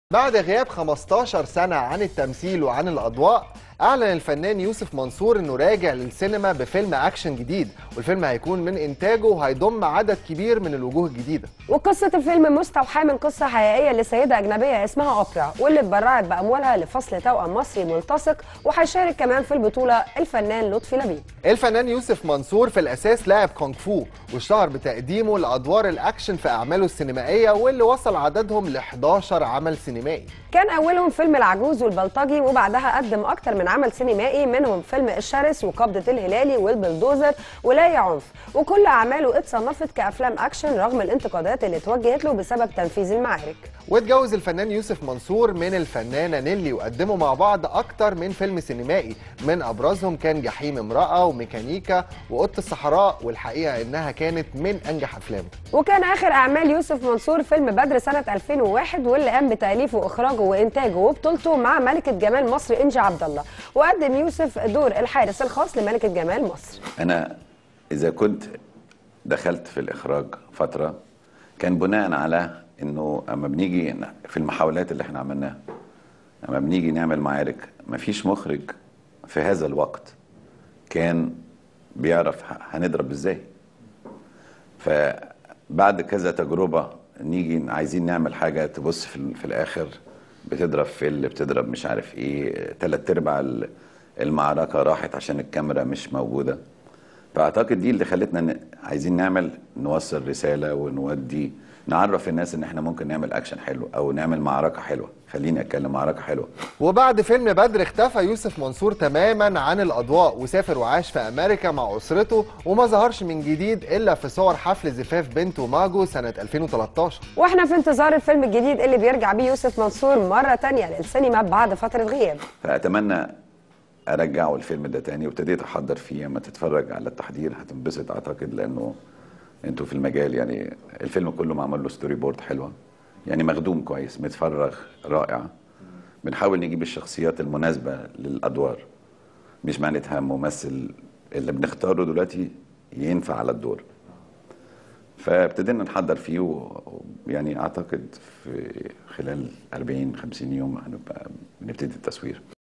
بعد غياب 15 سنة عن التمثيل وعن الأضواء أعلن الفنان يوسف منصور إنه راجع للسينما بفيلم أكشن جديد والفيلم هيكون من إنتاجه وهيضم عدد كبير من الوجوه الجديدة وقصة الفيلم مستوحاة من قصة حقيقية لسيدة أجنبية اسمها أوبرا واللي اتبرعت بأموالها لفصل توأم مصري ملتصق وهيشارك كمان في البطولة الفنان لطفي لبيب الفنان يوسف منصور في الأساس لاعب كونغ فو واشتهر بتقديمه لأدوار الأكشن في أعماله السينمائية واللي وصل عددهم ل 11 عمل سينمائي كان أولهم فيلم العجوز والبلطجي وبعدها قدم أكتر من عمل سينمائي منهم فيلم الشرس وقبضة الهلالي والبلدوزر ولا عنف وكل أعماله اتصنفت كأفلام أكشن رغم الانتقادات اللي اتوجهت له بسبب تنفيذ المعارك واتجوز الفنان يوسف منصور من الفنانة نيلي وقدموا مع بعض أكتر من فيلم سينمائي من أبرزهم كان جحيم امرأة وميكانيكا وقط الصحراء والحقيقة إنها كانت من أنجح أفلامه وكان آخر أعمال يوسف منصور فيلم بدر سنة 2001 واللي قام بتأليفه وإخراجه وإنتاجه وبطولته مع ملكة جمال مصر إنجي عبد الله وقدم يوسف دور الحارس الخاص لملكة جمال مصر انا اذا كنت دخلت في الاخراج فتره كان بناء على انه اما بنيجي في المحاولات اللي احنا عملناها اما بنيجي نعمل معارك مفيش مخرج في هذا الوقت كان بيعرف ه- هنضرب ازاي فبعد كذا تجربه نيجي عايزين نعمل حاجه تبص في, ال- في الاخر بتضرب فل بتضرب مش عارف ايه تلات ارباع ال- المعركه راحت عشان الكاميرا مش موجوده فاعتقد دي اللي خلتنا ن... عايزين نعمل نوصل رساله ونودي نعرف الناس ان احنا ممكن نعمل اكشن حلو او نعمل معركه حلوه خليني اتكلم معركه حلوه وبعد فيلم بدر اختفى يوسف منصور تماما عن الأضواء وسافر وعاش في أمريكا مع أسرته وما ظهرش من جديد إلا في صور حفل زفاف بنته ماجو سنة 2013 واحنا في انتظار الفيلم الجديد اللي بيرجع بيه يوسف منصور مرة تانية للسينما بعد فترة غياب فاتمنى ارجعه الفيلم ده تاني وابتديت احضر فيه اما تتفرج على التحضير هتنبسط اعتقد لانه انتوا في المجال يعني الفيلم كله معمول له ستوري بورد حلوه يعني مخدوم كويس متفرغ رائع بنحاول نجيب الشخصيات المناسبه للادوار مش معناتها ممثل اللي بنختاره دلوقتي ينفع على الدور فابتدينا نحضر فيه ويعني اعتقد في خلال 40 50 يوم هنبقى بنبتدي التصوير